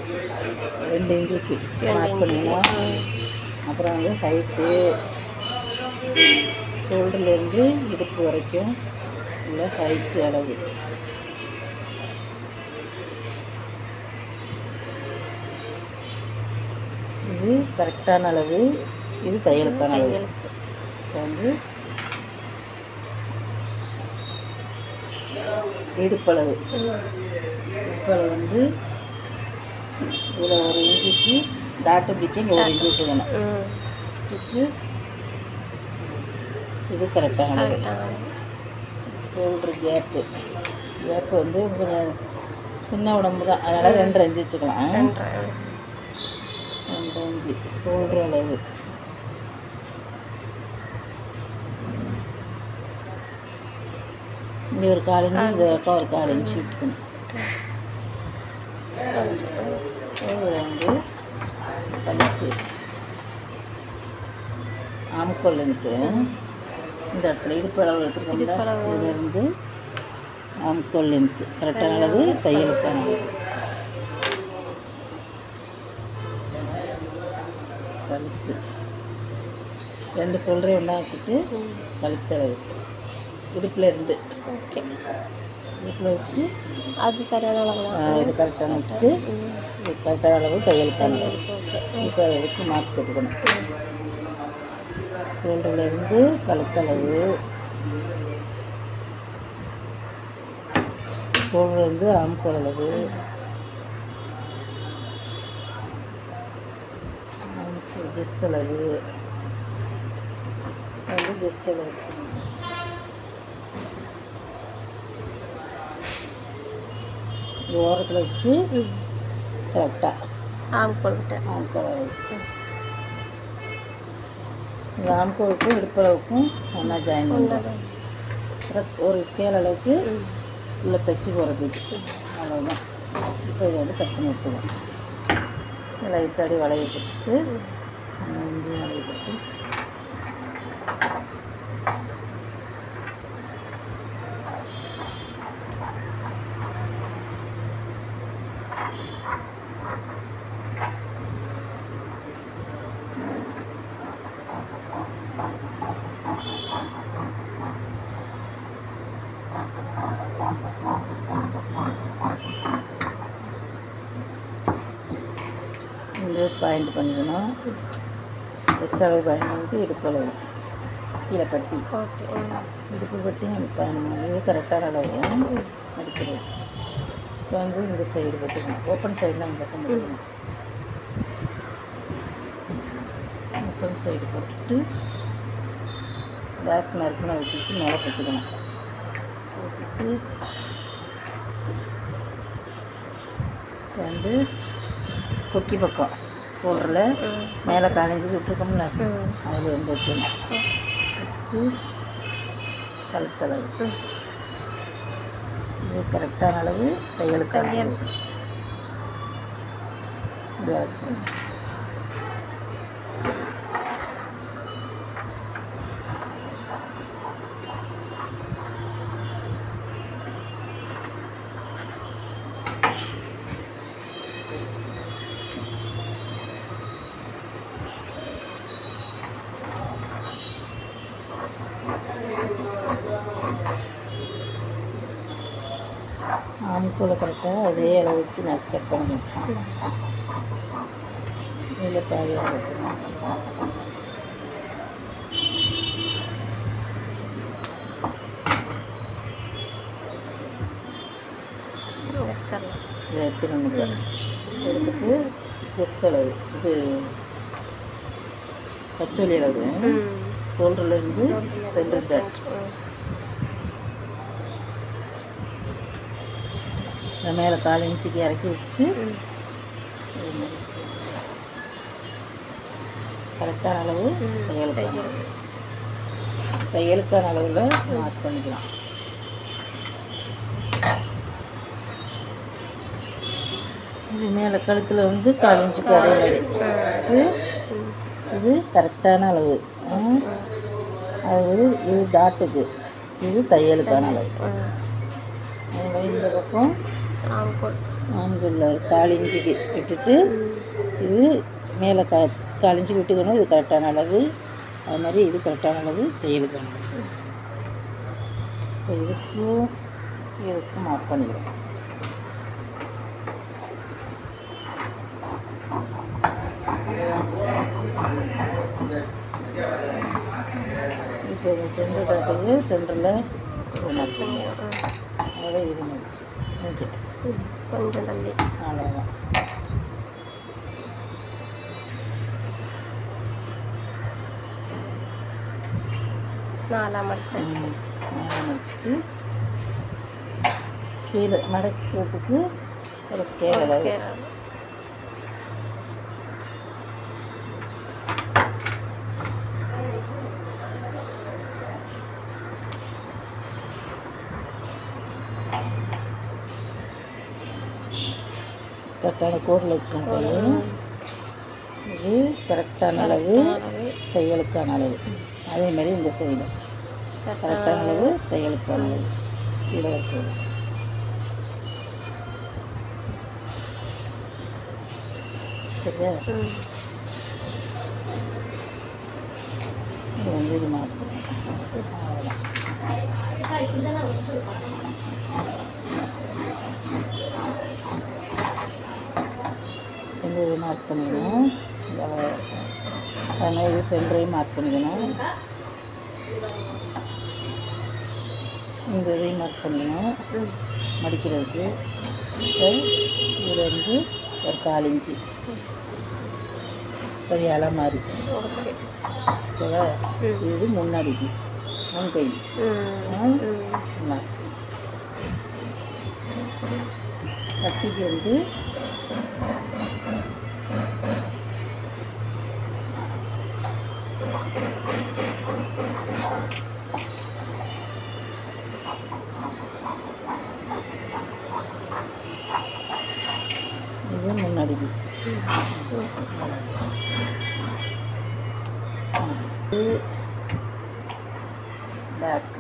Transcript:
ரெண்டு இன்ச்சுக்கு ரெண்டு மார்க் இன்ச்சுக்கு பண்ணிக்கணும் அப்புறம் வந்து ஹைட்டு ஷோல்டர்லேருந்து இடுப்பு வரைக்கும் உள்ள ஹைட்டு அளவு இது கரெக்டான அளவு இது தையலுக்கான அளவு தையலுக்கு இப்போ வந்து இடுப்பளவு இடுப்பளவு வந்து இதில் ஒரு இன்ச்சுக்கு டாட்டு பிடிக்க இங்கே ஒரு இன்ச்சு விட்டுக்கணும் ம் விட்டு இது கரெக்டான அளவு கரெக்டான ஷோல்டர் கேப்பு கேப்பு வந்து கொஞ்சம் சின்ன உடம்பு தான் அதனால் ரெண்டு அஞ்சு வச்சுக்கலாம் ரெண்டரை ரெண்டு அஞ்சு ஷோல்டர் அளவு இங்கே ஒரு கால் இன்ச்சு இந்த பக்கம் ஒரு கால் இன்ச்சு விட்டுக்கணும் இது வந்து கழுத்து ஆம்கோல் இருக்கு இந்த இடத்துல இடுப்பு அளவு எடுத்துருக்கோம்ல இடுப்பளவு. இது வந்து ஆம்கோல் லென்ஸு கரெக்டான அளவு தையலுக்கான அளவு கழுத்து ரெண்டு சொல்கிறேன் ஒன்றா வச்சுட்டு ம் கழுத்து அளவு இடுப்பில் இருந்து ஓகே இடுப்பில் வச்சு அது சரியான அளவு ஆ, தான் இது கரெக்டான வச்சுட்டு ம் இது கரெக்டான அளவு தையலுக்கான அளவு ஓகே இப்போ அதுக்கு மார்க் போட்டுக்கணும் ஷோல்டர்லேருந்து கழுத்தளவு ஷோல்டர்லேருந்து ஆம்கோல் அளவு ஜஸ்ட் அளவு வந்து ஜஸ்ட் அளவு இது ஓரத்தில் வச்சு ம் கரெக்டாக ஆம் கொள்விட்டேன் ஆம்கோல் அளவு இந்த ஆம்கோலுக்கும் இடுப்பளவுக்கும் ஒன்றா ஜாயின் பண்ணுறோம் ஒன்றாதான் ப்ளஸ் ஒரு ஸ்கேல் அளவுக்கு ம் உள்ளே தைச்சி போகிறதுக்கு அவ்வளோதான் இப்போ இதை வந்து கட் பண்ணி எடுத்துக்கலாம் லைட்டாடி வளைய போட்டுட்டு இங்கேயும் வளைய போட்டு இங்கே பாயிண்ட் பண்ணிக்கணும் ஃபஸ்ட் அளவு பாயிண்ட் பண்ணிட்டு இடுப்பு அளவு கீழே பட்டி ஓகே ம் இடுப்பு பட்டி பாயிண்ட் பண்ணி இது கரெக்டான அளவு அடிக்கிறது இப்போ வந்து இந்த சைடு பட்டுக்கணும் ஓப்பன் சைடில் இந்த பக்கம் போட்டுக்கணும் ஓப்பன் சைடு போட்டுட்டு பேக் நறுக்குன்னு வச்சுட்டு மேலே போட்டுக்கணும் போட்டுட்டு இப்போ வந்து கொக்கி பக்கம் சோல்டரில் ம் மேலே காலேஜுக்கு விட்டுருக்கோம்ல ம் அதில் வந்து வைக்கணும் வச்சு கழுத்தளவு ம் இது கரெக்டான அளவு தையலுக்கான தையல். அளவு இது வச்சு ஆம்கூல கரெக்டாக அதே அளவு வச்சு நான் கட் பண்ணிக்கணும் இதில் பாதியாக வைக்கணும் எடுத்துடலாம் இதை எடுத்துக்கணும் எடுத்துட்டு ஜஸ்ட் அளவு இது பச்சோலி அளவு ம் ஷோல்டர்லேருந்து சென்டர் ஜாட் ம் மேலே கால் இன்ச்சுக்கு இறக்கி வச்சுட்டு ம் கரெக்டான அளவு ம் தையலுக்கான தையல். அளவு தையலுக்கான அளவில் மார்க் பண்ணிக்கலாம் இது மேலே கழுத்தில் வந்து கால் இன்ச்சுக்கு அதே மாதிரி இது ம் இது கரெக்டான அளவு ம். அது இது டாட்டுக்கு இது தையலுக்கான அளவு ம் அதே மாதிரி இந்த பக்கம் ஆம்கோல் ஆண்குள்ள கால் இன்ச்சுக்கு விட்டுட்டு இது மேலே கா கால் இன்ச்சுக்கு விட்டுக்கணும் இது கரெக்டான அளவு அது மாதிரி இது கரெக்டான அளவு தையலுக்கணும் இப்போ இதுக்கும் இதுக்கும் மார்க் பண்ணிக்கிறோம் இப்போ இந்த சென்டர் டாட்டுக்கு சென்டரில் மார்க் பண்ணிக்கிறோம் அவ்வளோ இது ஓகே கொஞ்சம் தள்ளி அவ்வளோதான் நாலாம் மடிச்சேன் மேலே முடிச்சுட்டு கீழே மடக்கிறதுக்கு ஒரு ஸ்கேல் அளவு கரெக்டான கோடில் வச்சுக்கணும் இது கரெக்டான அளவு தையலுக்கான அளவு அதே மாதிரி இந்த சைடு கரெக்டான அளவு தையலுக்கான அளவு கீழே இருக்குது சரியா இது வந்து இது மார்க் அவ்வளோதான் இந்த இது மார்க் பண்ணிக்கணும் இது அவ்வளோ அது மாதிரி இது சென்டரையும் மார்க் பண்ணிக்கணும் இந்த இதையும் மார்க் பண்ணிக்கணும் மடிக்கிறதுக்கு இப்போ இதில் இருந்து ஒரு கால் இன்ச்சு ஒரு இலை மாதிரி ஓகே ஓகேவா இது முன்னாடி பீஸ் முன் கை மார்க் கட்டிக்கு வந்து இது முன்னாடி பீஸ் இது பேக்